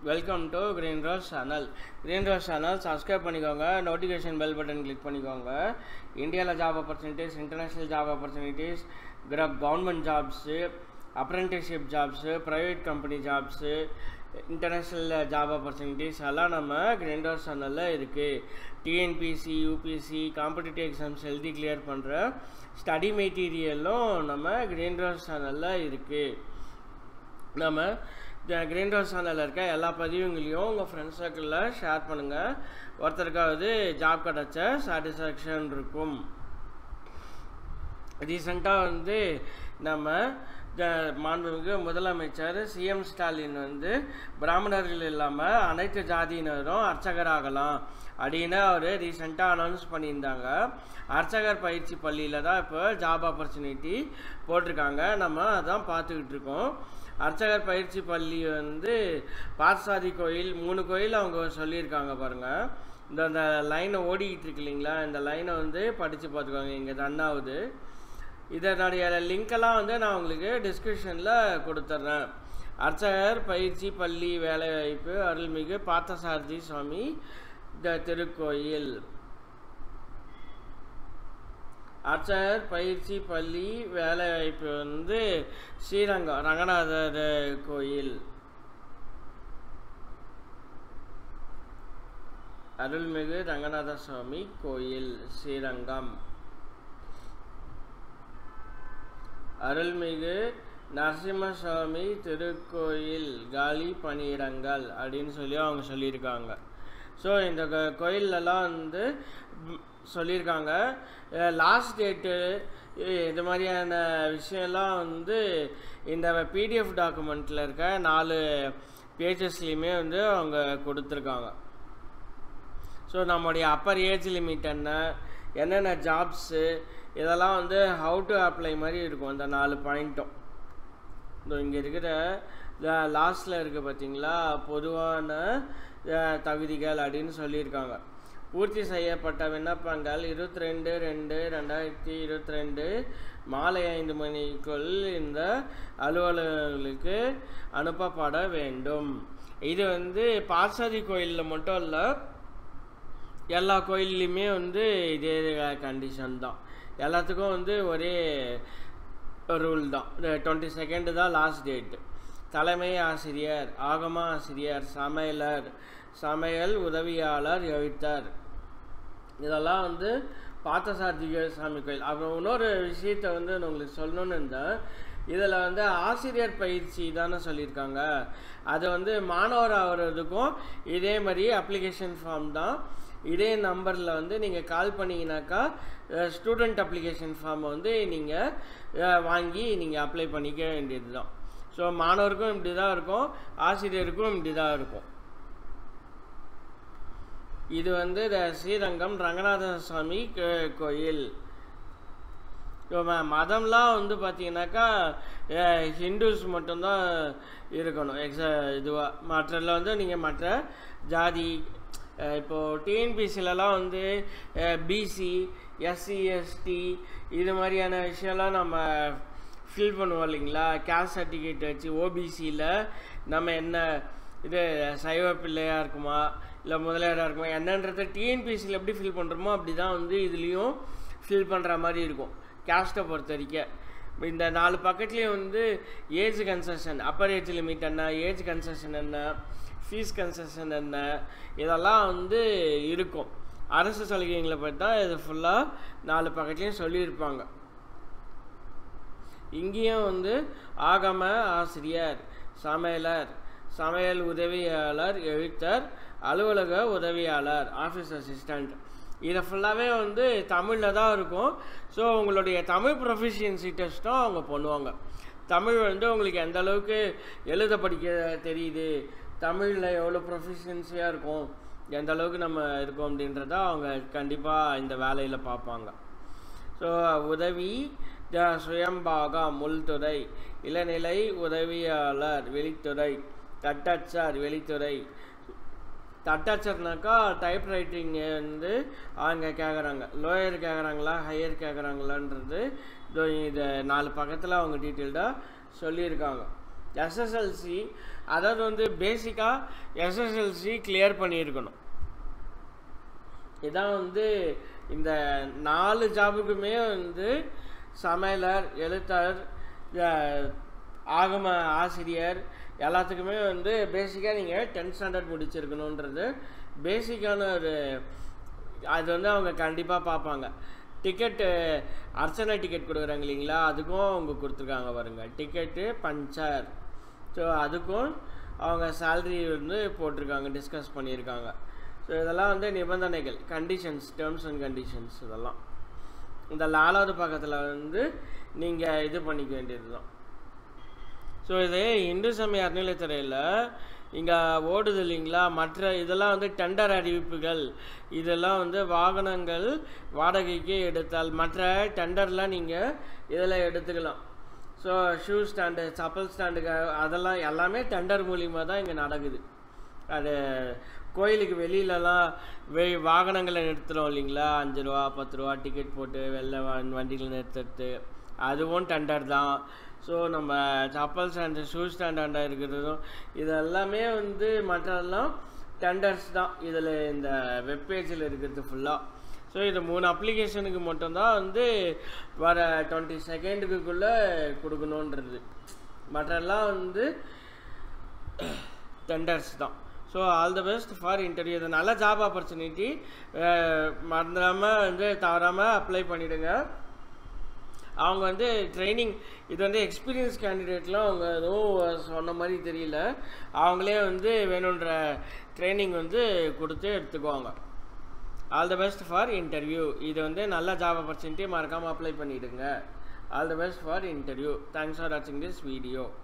welcome to green rose channel green rose channel subscribe பண்ணிக்கோங்க notification bell button click பண்ணிக்கோங்க இந்தியாவில் job opportunities international job opportunities government jobs apprenticeship jobs private company jobs international job opportunities எல்லாம் நம்ம green rose சேனலில் இருக்குது TNPSC UPSC competitive exams எழுதி clear பண்ணுற study மெட்டீரியலும் நம்ம கிரீன் ரோஸ் சேனலில் இருக்குது நம்ம இந்த கிரீன் ரோஸ் சேனலில் இருக்க எல்லா பதிவுங்களையும் உங்கள் ஃப்ரெண்ட்ஸ் சர்க்கிளில் ஷேர் பண்ணுங்கள் ஒருத்தருக்காவது ஜாப் கிடச்ச சாட்டிஸ்ஃபேக்ஷன் இருக்கும் ரீசெண்டாக வந்து நம்ம த மாண்புமிகு முதலமைச்சர் சிஎம் ஸ்டாலின் வந்து பிராமணர்கள் இல்லாமல் அனைத்து ஜாதியினரும் அர்ச்சகராகலாம் அப்படின்னு அவர் ரீசெண்டாக அனௌன்ஸ் பண்ணியிருந்தாங்க அர்ச்சகர் பயிற்சி பள்ளியில் தான் இப்போ ஜாப் ஆப்பர்ச்சுனிட்டி போட்டிருக்காங்க நம்ம அதான் பார்த்துக்கிட்டு இருக்கோம் அர்ச்சகர் பயிற்சி பள்ளி வந்து பார்த்தசாதி கோயில் மூணு கோயில் அவங்க சொல்லியிருக்காங்க பாருங்கள் இந்த அந்த லைனை ஓடிக்கிட்டு இருக்கு இல்லைங்களா இந்த லைனை வந்து படித்து பார்த்துக்கோங்க இங்கே தன்னாவது இதனுடைய லிங்க்கெல்லாம் வந்து நான் உங்களுக்கு டிஸ்கிரிப்ஷனில் கொடுத்துட்றேன் அர்ச்சகர் பயிற்சி பள்ளி வேலைவாய்ப்பு அருள்மிகு பார்த்தசாரதி சுவாமி இந்த திருக்கோயில் அர்ச்சகர் பயிற்சி பள்ளி வேலைவாய்ப்பு வந்து ஸ்ரீரங்கம் ரங்கநாதர் கோயில் அருள்மிகு ரங்கநாத சுவாமி கோயில் ஸ்ரீரங்கம் அருள்மிகு நரசிம்மசுவாமி திருக்கோயில் காலி பணியிடங்கள் அப்படின்னு சொல்லி அவங்க சொல்லியிருக்காங்க ஸோ இந்த கோயிலெல்லாம் வந்து சொல்லியிருக்காங்க லாஸ்ட் டேட்டு இது மாதிரியான விஷயம்லாம் வந்து இந்த பிடிஎஃப் டாக்குமெண்ட்டில் இருக்க நாலு பேஜஸ்லேயுமே வந்து அவங்க கொடுத்துருக்காங்க ஸோ நம்முடைய அப்பர் ஏஜ் லிமிட் என்ன என்னென்ன ஜாப்ஸு இதெல்லாம் வந்து ஹவு டு அப்ளை மாதிரி இருக்கும் இந்த நாலு பாயிண்ட்டும் இந்த இங்கே இருக்கிற லாஸ்ட்டில் இருக்குது பார்த்தீங்களா பொதுவான தகுதிகள் அப்படின்னு சொல்லியிருக்காங்க பூர்த்தி செய்யப்பட்ட விண்ணப்பங்கள் இருபத்தி ரெண்டு ரெண்டு ரெண்டாயிரத்தி இருபத்தி ரெண்டு மாலை ஐந்து மணிக்குள் இந்த அலுவலகங்களுக்கு அனுப்பப்பட வேண்டும் இது வந்து பாசாதி கோயிலில் மட்டும் இல்லை எல்லா கோயில்லையுமே வந்து இதே கண்டிஷன் தான் எல்லாத்துக்கும் வந்து ஒரே ரூல் தான் டுவெண்ட்டி செகண்டு தான் லாஸ்ட் டேட்டு தலைமை ஆசிரியர் ஆகம ஆசிரியர் சமையலர் சமையல் உதவியாளர் எழுத்தர் இதெல்லாம் வந்து பார்த்தசாரதிக சாமி கோயில் அப்புறம் இன்னொரு விஷயத்த வந்து நான் உங்களுக்கு சொல்லணுன்னு இருந்தேன் இதில் வந்து ஆசிரியர் பயிற்சி தானே சொல்லியிருக்காங்க அது வந்து மாணவர் ஆகிறதுக்கும் இதே மாதிரி அப்ளிகேஷன் ஃபார்ம் தான் இதே நம்பரில் வந்து நீங்கள் கால் பண்ணிங்கனாக்கா ஸ்டூடெண்ட் அப்ளிகேஷன் ஃபார்மை வந்து நீங்கள் வாங்கி நீங்கள் அப்ளை பண்ணிக்க வேண்டியது தான் ஸோ மாணவருக்கும் இப்படி தான் இருக்கும் ஆசிரியருக்கும் இப்படி தான் இருக்கும் இது வந்து ஸ்ரீரங்கம் ரங்கநாத சுவாமி கோயில் மதம்லாம் வந்து பார்த்தீங்கன்னாக்கா ஹிந்துஸ் மட்டும்தான் இருக்கணும் எக்ஸா இதுவாக மற்றதில் வந்து நீங்கள் மற்ற ஜாதி இப்போது டிஎன்பிசிலலாம் வந்து பிசி எஸ்சி எஸ்டி இது மாதிரியான விஷயம்லாம் நம்ம ஃபில் பண்ணுவோம் இல்லைங்களா கேஸ்ட் சர்டிஃபிகேட் வச்சு ஓபிசியில் நம்ம என்ன இது சைவ பிள்ளையாக இருக்குமா இல்லை முதலியாராக இருக்குமா என்னன்றதை டிஎன்பிசியில் எப்படி ஃபில் பண்ணுறோமோ அப்படி தான் வந்து இதுலேயும் ஃபில் பண்ணுற மாதிரி இருக்கும் கேஸ்ட்டை பொறுத்த வரைக்கும் இந்த நாலு பக்கத்துலேயும் வந்து age concession upper age limit என்ன ஏஜ் கன்செஷன் என்ன ஃபீஸ் கன்செஷன் என்ன இதெல்லாம் வந்து இருக்கும் அரசு சலுகைகளை பற்றி தான் இது ஃபுல்லாக நாலு பக்கத்துலேயும் சொல்லியிருப்பாங்க இங்கேயும் வந்து ஆகம ஆசிரியர் சமையலர் சமையல் உதவியாளர் எழுத்தர் அலுவலக உதவியாளர் ஆஃபீஸ் அசிஸ்டண்ட் இதை ஃபுல்லாகவே வந்து தமிழில் தான் இருக்கும் ஸோ உங்களுடைய தமிழ் ப்ரொஃபிஷியன்சி டெஸ்ட்டும் அவங்க பண்ணுவாங்க தமிழ் வந்து உங்களுக்கு எந்த அளவுக்கு எழுத படிக்க தெரியுது தமிழில் எவ்வளோ ப்ரொஃபிஷியன்சியாக இருக்கும் எந்த அளவுக்கு நம்ம இருக்கோம் அப்படின்றத அவங்க கண்டிப்பாக இந்த வேலையில் பார்ப்பாங்க ஸோ உதவி சுயம்பாகம் உள்துறை இளநிலை உதவியாளர் வெளித்துறை தட்டச்சார் வெளித்துறை தட்டச்சர்னாக்கா டைப் ரைட்டிங் வந்து அவங்க கேட்குறாங்க லோயர் கேட்குறாங்களா ஹையர் கேட்குறாங்களான்றது இதோ இது நாலு பக்கத்தில் அவங்க டீட்டெயில்டாக சொல்லியிருக்காங்க எஸ்எஸ்எல்சி அதாவது வந்து பேசிக்காக எஸ்எஸ்எல்சி கிளியர் பண்ணியிருக்கணும் இதான் வந்து இந்த நாலு ஜாபுக்குமே வந்து சமையலர் எழுத்தாளர் அஹ், ஆகம ஆசிரியர் எல்லாத்துக்குமே வந்து பேசிக்காக நீங்கள் டென்த் ஸ்டாண்டர்ட் முடிச்சிருக்கணுன்றது பேசிக்கான ஒரு அது வந்து அவங்க கண்டிப்பாக பார்ப்பாங்க டிக்கெட்டு அர்ச்சனை டிக்கெட் கொடுக்குறாங்க இல்லைங்களா அதுக்கும் அவங்க கொடுத்துருக்காங்க பாருங்க டிக்கெட்டு பஞ்சர் ஸோ அதுக்கும் அவங்க சேல்ரி வந்து போட்டிருக்காங்க டிஸ்கஸ் பண்ணியிருக்காங்க ஸோ இதெல்லாம் வந்து நிபந்தனைகள் கண்டிஷன்ஸ் டேர்ம்ஸ் அண்ட் கண்டிஷன்ஸ் இதெல்லாம் இந்த நாலாவது பக்கத்தில் வந்து நீங்கள் இது பண்ணிக்க வேண்டியது தான் ஸோ இது இந்து சமய அறநிலைத்துறையில் இங்கே ஓடுது இல்லைங்களா மற்ற இதெல்லாம் வந்து டெண்டர் அறிவிப்புகள் இதெல்லாம் வந்து வாகனங்கள் வாடகைக்கு எடுத்தால் மற்ற டெண்டர்லாம் நீங்கள் இதில் எடுத்துக்கலாம் ஸோ ஷூ ஸ்டாண்டு சப்பல் ஸ்டாண்டுக்கு அதெல்லாம் எல்லாமே டெண்டர் மூலியமாக தான் இங்கே நடக்குது அது கோயிலுக்கு வெளியிலலாம் வெ வாகனங்களை நிறுத்துகிறோம் இல்லைங்களா அஞ்சு ரூபா பத்து ரூபா டிக்கெட் போட்டு வெளில வ- வண்டியில் நிறுத்துறது அதுவும் டெண்டர் தான் ஸோ நம்ம சப்பல் ஸ்டாண்டு ஷூ ஸ்டாண்டாண்டா இருக்கிறதும் இது எல்லாமே வந்து மற்றதெல்லாம் டெண்டர்ஸ் தான் இதில் இந்த வெப்பேஜில் இருக்கிறது ஃபுல்லாக ஸோ இது மூணு அப்ளிகேஷனுக்கு மட்டும்தான் வந்து வர டுவெண்ட்டி செகண்டுக்குள்ளே கொடுக்கணுன்றது மற்றெல்லாம் வந்து டெண்டர்ஸ் தான் so all the best for interview இது நல்ல ஜாப் ஆப்பர்ச்சுனிட்டி மறந்துடாமல் வந்து தவறாமல் அப்ளை பண்ணிவிடுங்க அவங்க வந்து ட்ரைனிங் இது வந்து எக்ஸ்பீரியன்ஸ் கேண்டிடேட்லாம் அவங்க எதுவும் சொன்ன மாதிரி தெரியல அவங்களே வந்து வேணுன்ற ட்ரைனிங் வந்து கொடுத்து எடுத்துக்குவாங்க all the best for interview இது வந்து நல்ல ஜாப் ஆப்பர்ச்சுனிட்டி மறக்காமல் அப்ளை பண்ணிவிடுங்க all the best for interview thanks for வாட்சிங் திஸ் வீடியோ